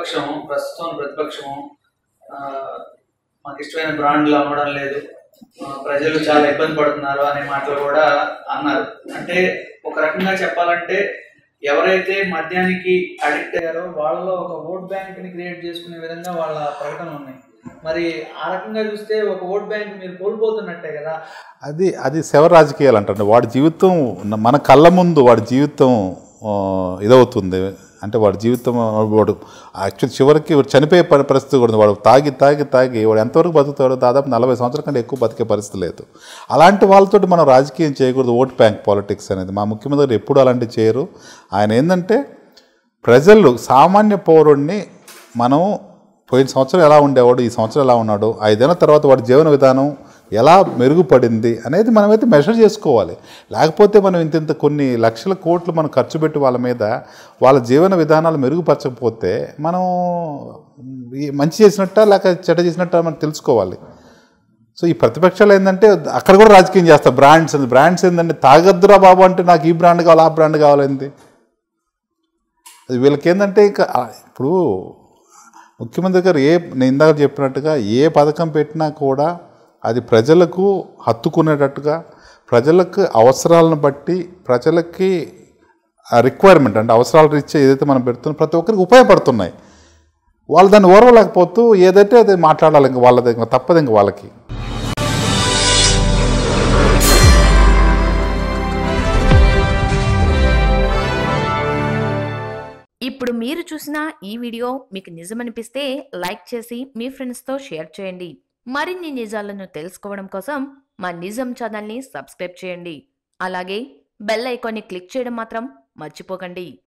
ప్రతిపక్షం ప్రస్తుతం ప్రతిపక్షం ఆ, మాకు ఇష్టమైన బ్రాండ్లు అమ్మడం లేదు ఆ, ప్రజలు చాలా ఇబ్బంది పడుతున్నారు అనే మాటలు కూడా అన్నారు అంటే ఒక రకంగా చెప్పాలంటే ఎవరైతే మద్యానికి అడిక్ట్ అయ్యారో వాళ్ళలో ఒక ఓట్ బ్యాంక్ ని క్రియేట్ చేసుకునే విధంగా వాళ్ళ ప్రకటనలు ఉన్నాయి మరి ఆ రకంగా చూస్తే ఒక ఓట్ బ్యాంక్ మీరు కోల్పోతున్నట్టే కదా అది అది శవ రాజకీయాలు అంటారు వాడి జీవితం మన కళ్ళ ముందు వాడి జీవితం ఆ, ఇదవుతుంది అంటే వాడి జీవితం వాడు యాక్చువల్ చివరికి వాడు చనిపోయే పరి- పరిస్థితి కూడా ఉంది వాడు తాగి తాగి తాగి వాడు ఎంతవరకు బతుకుతాడో దాదాపు నలభై సంవత్సరాల కంటే ఎక్కువ బతికే పరిస్థితి లేదు అలాంటి వాళ్ళతో మనం రాజకీయం చేయకూడదు ఓట్ బ్యాంక్ పాలిటిక్స్ అనేది మా ముఖ్యమంత్రి గారు ఎప్పుడు అలాంటివి చేయరు ఆయన ఏంటంటే ప్రజలు సామాన్య పౌరుణ్ణి మనం పోయిన సంవత్సరం ఎలా ఉండేవాడు ఈ సంవత్సరం ఎలా ఉన్నాడు ఐదేళ్ల తర్వాత వాడి జీవన విధానం ఎలా మెరుగుపడింది అనేది మనమైతే మెషర్ చేసుకోవాలి లేకపోతే మనం ఇంత ఇంత కొన్ని లక్షల కోట్లు మనం ఖర్చు పెట్టి వాళ్ళ మీద వాళ్ళ జీవన విధానాలు మెరుగుపరచకపోతే మనం ఈ మంచి చేసినట్ట లేక చెడ్డ చేసినట్ట మనం తెలుసుకోవాలి సో ఈ ప్రతిపక్షాలు ఏంటంటే అక్కడ కూడా రాజకీయం చేస్తారు బ్రాండ్స్ బ్రాండ్స్ ఏంటంటే తాగద్దురా బాబు అంటే నాకు ఈ బ్రాండ్ కావాలి ఆ బ్రాండ్ కావాలంది అది వీళ్ళకి ఏంటంటే ఇక ఆ, ఇప్పుడు ముఖ్యమంత్రి గారు ఏ నేను ఇందాక చెప్పినట్టుగా ఏ పథకం పెట్టినా కూడా అది ప్రజలకు హత్తుకునేటట్టుగా ప్రజలకు అవసరాలను బట్టి ప్రజలకి రిక్వైర్మెంట్ అంటే అవసరాల రీత్యా ఏదైతే మనం పెడుతున్నాం ప్రతి ఒక్కరికి ఉపయోగపడుతున్నాయి వాళ్ళు దాన్ని ఓర్వలేకపోతూ ఏదైతే అది మాట్లాడాలి ఇంక వాళ్ళది ఇంకా తప్పదు ఇంక వాళ్ళకి ఇప్పుడు మీరు చూసిన ఈ వీడియో మీకు నిజమనిపిస్తే లైక్ చేసి మీ ఫ్రెండ్స్తో షేర్ చేయండి మరిన్ని నిజాలను తెలుసుకోవడం కోసం మా నిజం ఛానల్ని సబ్స్క్రైబ్ చేయండి అలాగే బెల్ ఐకాన్ని క్లిక్ చేయడం మాత్రం మర్చిపోకండి